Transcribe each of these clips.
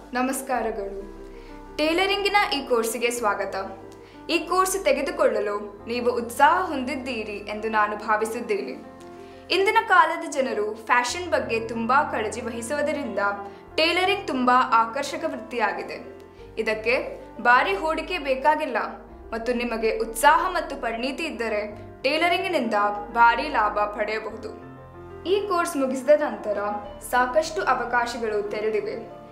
ನಮಸ್ಕಾರಗಳು ಟೇಲರಿಂಗಿನ ಈ ಕೋರ್ಸಿಗೆ ಸ್ವಾಗತ ಈ ಕೋರ್ಸ್ ತೆಗೆದುಕೊಳ್ಳಲು ನೀವು ಉತ್ಸಾಹ ಹೊಂದಿದ್ದೀರಿ ಎಂದು ನಾನು ಭಾವಿಸಿದ್ದೇನೆ ಇಂದಿನ ಕಾಲದ ಜನರು ಫ್ಯಾಷನ್ ಬಗ್ಗೆ ತುಂಬಾ ಕಾಳಜಿ ವಹಿಸುವುದರಿಂದ ಟೇಲರಿಂಗ್ ತುಂಬಾ ಆಕರ್ಷಕ ವೃತ್ತಿಯಾಗಿದೆ ಇದಕ್ಕೆ ಭಾರಿ ಹೂಡಿಕೆ ಬೇಕಾಗಿಲ್ಲ ಮತ್ತು ನಿಮಗೆ ಉತ್ಸಾಹ ಮತ್ತು ಪರಿಣಿತಿ ಇದ್ದರೆ ಟೇಲರಿಂಗಿನಿಂದ ಭಾರಿ ಲಾಭ ಪಡೆಯಬಹುದು ಈ ಕೋರ್ಸ್ ಮುಗಿಸಿದ ನಂತರ ಸಾಕಷ್ಟು ಅವಕಾಶಗಳು ತೆರೆದಿವೆ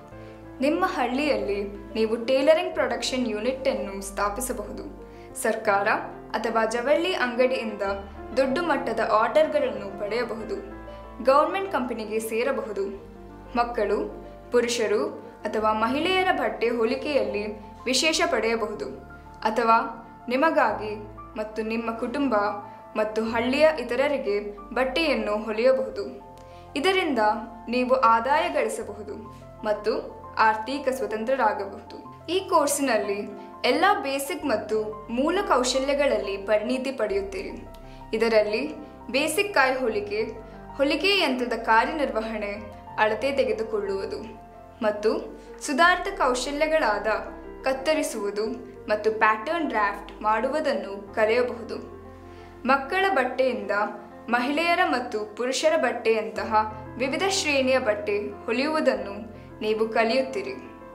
ನಿಮ್ಮ ಹಳ್ಳಿಯಲ್ಲಿ ನೀವು ಟೇಲರಿಂಗ್ ಪ್ರೊಡಕ್ಷನ್ ಯೂನಿಟ್ ಅನ್ನು ಸ್ಥಾಪಿಸಬಹುದು ಸರ್ಕಾರ ಅಥವಾ ಜವಳಿ ಅಂಗಡಿಯಿಂದ ದೊಡ್ಡ ಮಟ್ಟದ ಆರ್ಡರ್ಗಳನ್ನು ಪಡೆಯಬಹುದು ಗೌರ್ಮೆಂಟ್ ಕಂಪನಿಗೆ ಸೇರಬಹುದು ಮಕ್ಕಳು ಪುರುಷರು ಅಥವಾ ಮಹಿಳೆಯರ ಬಟ್ಟೆ ಹೋಲಿಕೆಯಲ್ಲಿ ವಿಶೇಷ ಪಡೆಯಬಹುದು ಅಥವಾ ನಿಮಗಾಗಿ ಮತ್ತು ನಿಮ್ಮ ಕುಟುಂಬ ಮತ್ತು ಹಳ್ಳಿಯ ಇತರರಿಗೆ ಬಟ್ಟೆಯನ್ನು ಹೊಲಿಯಬಹುದು ಇದರಿಂದ ನೀವು ಆದಾಯ ಗಳಿಸಬಹುದು ಮತ್ತು ಆರ್ಥಿಕ ಸ್ವತಂತ್ರರಾಗಬಹುದು ಈ ಕೋರ್ಸಿನಲ್ಲಿ ಎಲ್ಲ ಬೇಸಿಕ್ ಮತ್ತು ಮೂಲ ಕೌಶಲ್ಯಗಳಲ್ಲಿ ಪರಿಣಿತಿ ಪಡೆಯುತ್ತೀರಿ ಇದರಲ್ಲಿ ಬೇಸಿಕ್ ಕಾಯಿ ಹೊಲಿಗೆ ಹೊಲಿಗೆ ಯಂತ್ರದ ಕಾರ್ಯನಿರ್ವಹಣೆ ಅಳತೆ ತೆಗೆದುಕೊಳ್ಳುವುದು ಮತ್ತು ಸುಧಾರಿತ ಕೌಶಲ್ಯಗಳಾದ ಕತ್ತರಿಸುವುದು ಮತ್ತು ಪ್ಯಾಟರ್ನ್ ಡ್ರಾಫ್ಟ್ ಮಾಡುವುದನ್ನು ಕಲಿಯಬಹುದು ಮಕ್ಕಳ ಬಟ್ಟೆಯಿಂದ ಮಹಿಳೆಯರ ಮತ್ತು ಪುರುಷರ ಬಟ್ಟೆಯಂತಹ ವಿವಿಧ ಶ್ರೇಣಿಯ ಬಟ್ಟೆ ಹೊಲಿಯುವುದನ್ನು ನೀವು ಕಲಿಯುತ್ತೀರಿ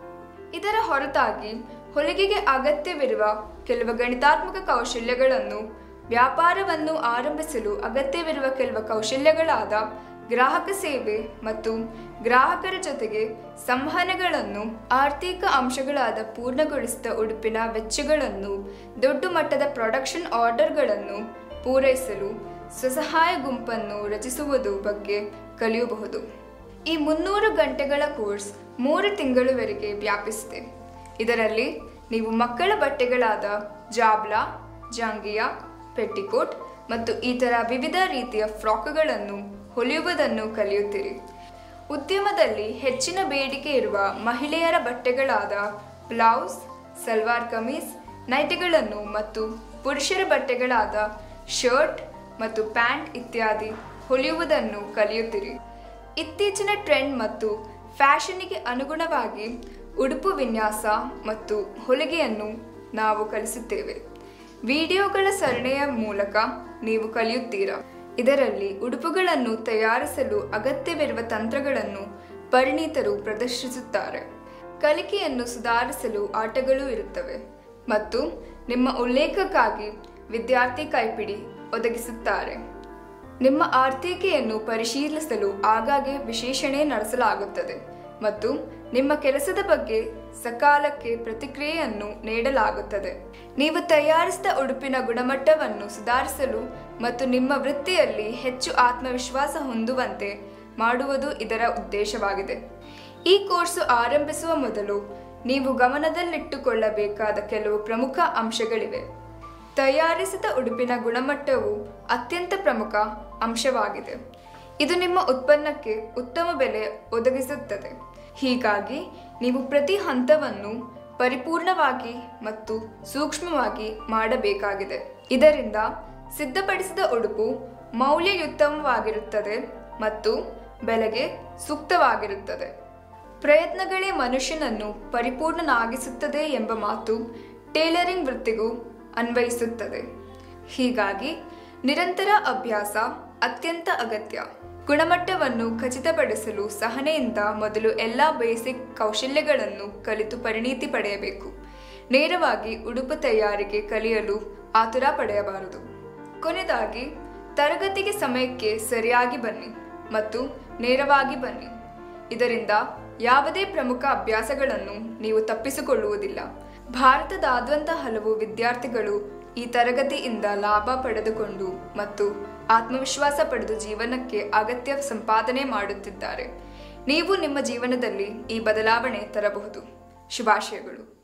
ಇದರ ಹೊರತಾಗಿ ಹೊಲಿಗೆಗೆ ಅಗತ್ಯವಿರುವ ಕೆಲವು ಗಣಿತಾತ್ಮಕ ಕೌಶಲ್ಯಗಳನ್ನು ವ್ಯಾಪಾರವನ್ನು ಆರಂಭಿಸಲು ಅಗತ್ಯವಿರುವ ಕೆಲವು ಕೌಶಲ್ಯಗಳಾದ ಗ್ರಾಹಕ ಸೇವೆ ಮತ್ತು ಗ್ರಾಹಕರ ಜೊತೆಗೆ ಸಂವಹನಗಳನ್ನು ಆರ್ಥಿಕ ಅಂಶಗಳಾದ ಪೂರ್ಣಗೊಳಿಸಿದ ಉಡುಪಿನ ವೆಚ್ಚಗಳನ್ನು ದೊಡ್ಡ ಮಟ್ಟದ ಪ್ರೊಡಕ್ಷನ್ ಆರ್ಡರ್ಗಳನ್ನು ಪೂರೈಸಲು ಸ್ವಸಹಾಯ ಗುಂಪನ್ನು ರಚಿಸುವುದು ಬಗ್ಗೆ ಕಲಿಯಬಹುದು ಈ ಮುನ್ನೂರು ಗಂಟೆಗಳ ಕೋರ್ಸ್ ಮೂರು ತಿಂಗಳುವರೆಗೆ ವ್ಯಾಪಿಸಿದೆ ಇದರಲ್ಲಿ ನೀವು ಮಕ್ಕಳ ಬಟ್ಟೆಗಳಾದ ಜಾಬ್ಲಾ ಜಾಂಗಿಯಾ ಪೆಟ್ಟಿಕೋಟ್ ಮತ್ತು ಇತರ ವಿವಿಧ ರೀತಿಯ ಫ್ರಾಕ್ಗಳನ್ನು ಹೊಲಿಯುವುದನ್ನು ಕಲಿಯುತ್ತೀರಿ ಉದ್ಯಮದಲ್ಲಿ ಹೆಚ್ಚಿನ ಬೇಡಿಕೆ ಇರುವ ಮಹಿಳೆಯರ ಬಟ್ಟೆಗಳಾದ ಬ್ಲೌಸ್ ಸಲ್ವಾರ್ ಕಮೀಸ್ ನೈಟಿಗಳನ್ನು ಮತ್ತು ಪುರುಷರ ಬಟ್ಟೆಗಳಾದ ಶರ್ಟ್ ಮತ್ತು ಪ್ಯಾಂಟ್ ಇತ್ಯಾದಿ ಹೊಲಿಯುವುದನ್ನು ಕಲಿಯುತ್ತೀರಿ ಇತ್ತೀಚಿನ ಟ್ರೆಂಡ್ ಮತ್ತು ಫ್ಯಾಷನ್ನಿಗೆ ಅನುಗುಣವಾಗಿ ಉಡುಪು ವಿನ್ಯಾಸ ಮತ್ತು ಹೊಲಿಗೆಯನ್ನು ನಾವು ಕಲಿಸುತ್ತೇವೆ ವಿಡಿಯೋಗಳ ಸರಣಿಯ ಮೂಲಕ ನೀವು ಕಲಿಯುತ್ತೀರಾ ಇದರಲ್ಲಿ ಉಡುಪುಗಳನ್ನು ತಯಾರಿಸಲು ಅಗತ್ಯವಿರುವ ತಂತ್ರಗಳನ್ನು ಪರಿಣಿತರು ಪ್ರದರ್ಶಿಸುತ್ತಾರೆ ಕಲಿಕೆಯನ್ನು ಸುಧಾರಿಸಲು ಆಟಗಳು ಇರುತ್ತವೆ ಮತ್ತು ನಿಮ್ಮ ಉಲ್ಲೇಖಕ್ಕಾಗಿ ವಿದ್ಯಾರ್ಥಿ ಕೈಪಿಡಿ ಒದಗಿಸುತ್ತಾರೆ ನಿಮ್ಮ ಆರ್ಥಿಕೆಯನ್ನು ಪರಿಶೀಲಿಸಲು ಆಗಾಗ್ಗೆ ವಿಶೇಷಣೆ ನಡೆಸಲಾಗುತ್ತದೆ ಮತ್ತು ನಿಮ್ಮ ಕೆಲಸದ ಬಗ್ಗೆ ಸಕಾಲಕ್ಕೆ ಪ್ರತಿಕ್ರಿಯೆಯನ್ನು ನೀಡಲಾಗುತ್ತದೆ ನೀವು ತಯಾರಿಸಿದ ಉಡುಪಿನ ಗುಣಮಟ್ಟವನ್ನು ಸುಧಾರಿಸಲು ಮತ್ತು ನಿಮ್ಮ ವೃತ್ತಿಯಲ್ಲಿ ಹೆಚ್ಚು ಆತ್ಮವಿಶ್ವಾಸ ಹೊಂದುವಂತೆ ಮಾಡುವುದು ಇದರ ಉದ್ದೇಶವಾಗಿದೆ ಈ ಕೋರ್ಸು ಆರಂಭಿಸುವ ಮೊದಲು ನೀವು ಗಮನದಲ್ಲಿಟ್ಟುಕೊಳ್ಳಬೇಕಾದ ಕೆಲವು ಪ್ರಮುಖ ಅಂಶಗಳಿವೆ ತಯಾರಿಸಿದ ಉಡುಪಿನ ಗುಣಮಟ್ಟವು ಅತ್ಯಂತ ಪ್ರಮುಖ ಅಂಶವಾಗಿದೆ ಇದು ನಿಮ್ಮ ಉತ್ಪನ್ನಕ್ಕೆ ಉತ್ತಮ ಬೆಲೆ ಒದಗಿಸುತ್ತದೆ ಹೀಗಾಗಿ ನೀವು ಪ್ರತಿ ಹಂತವನ್ನು ಪರಿಪೂರ್ಣವಾಗಿ ಮತ್ತು ಸೂಕ್ಷ್ಮವಾಗಿ ಮಾಡಬೇಕಾಗಿದೆ ಇದರಿಂದ ಸಿದ್ಧಪಡಿಸಿದ ಉಡುಪು ಮೌಲ್ಯಯುತವಾಗಿರುತ್ತದೆ ಮತ್ತು ಬೆಲೆಗೆ ಸೂಕ್ತವಾಗಿರುತ್ತದೆ ಪ್ರಯತ್ನಗಳೇ ಮನುಷ್ಯನನ್ನು ಪರಿಪೂರ್ಣನಾಗಿಸುತ್ತದೆ ಎಂಬ ಮಾತು ಟೇಲರಿಂಗ್ ವೃತ್ತಿಗೂ ಅನ್ವಯಿಸುತ್ತದೆ ಹೀಗಾಗಿ ನಿರಂತರ ಅಭ್ಯಾಸ ಅತ್ಯಂತ ಅಗತ್ಯ ಗುಣಮಟ್ಟವನ್ನು ಖಚಿತಪಡಿಸಲು ಸಹನೆಯಿಂದ ಮೊದಲು ಎಲ್ಲ ಬೇಸಿಕ್ ಕೌಶಲ್ಯಗಳನ್ನು ಕಲಿತು ಪರಿಣಿತಿ ಪಡೆಯಬೇಕು ನೇರವಾಗಿ ಉಡುಪು ತಯಾರಿಕೆ ಕಲಿಯಲು ಆತುರ ಪಡೆಯಬಾರದು ಕೊನೆಯದಾಗಿ ತರಗತಿಗೆ ಸಮಯಕ್ಕೆ ಸರಿಯಾಗಿ ಬನ್ನಿ ಮತ್ತು ನೇರವಾಗಿ ಬನ್ನಿ ಇದರಿಂದ ಯಾವುದೇ ಪ್ರಮುಖ ಅಭ್ಯಾಸಗಳನ್ನು ನೀವು ತಪ್ಪಿಸಿಕೊಳ್ಳುವುದಿಲ್ಲ ಭಾರತದಾದ್ಯಂತ ಹಲವು ವಿದ್ಯಾರ್ಥಿಗಳು ಈ ತರಗತಿಯಿಂದ ಲಾಭ ಪಡೆದುಕೊಂಡು ಮತ್ತು ಆತ್ಮವಿಶ್ವಾಸ ಪಡೆದು ಜೀವನಕ್ಕೆ ಅಗತ್ಯ ಸಂಪಾದನೆ ಮಾಡುತ್ತಿದ್ದಾರೆ ನೀವು ನಿಮ್ಮ ಜೀವನದಲ್ಲಿ ಈ ಬದಲಾವಣೆ ತರಬಹುದು ಶುಭಾಶಯಗಳು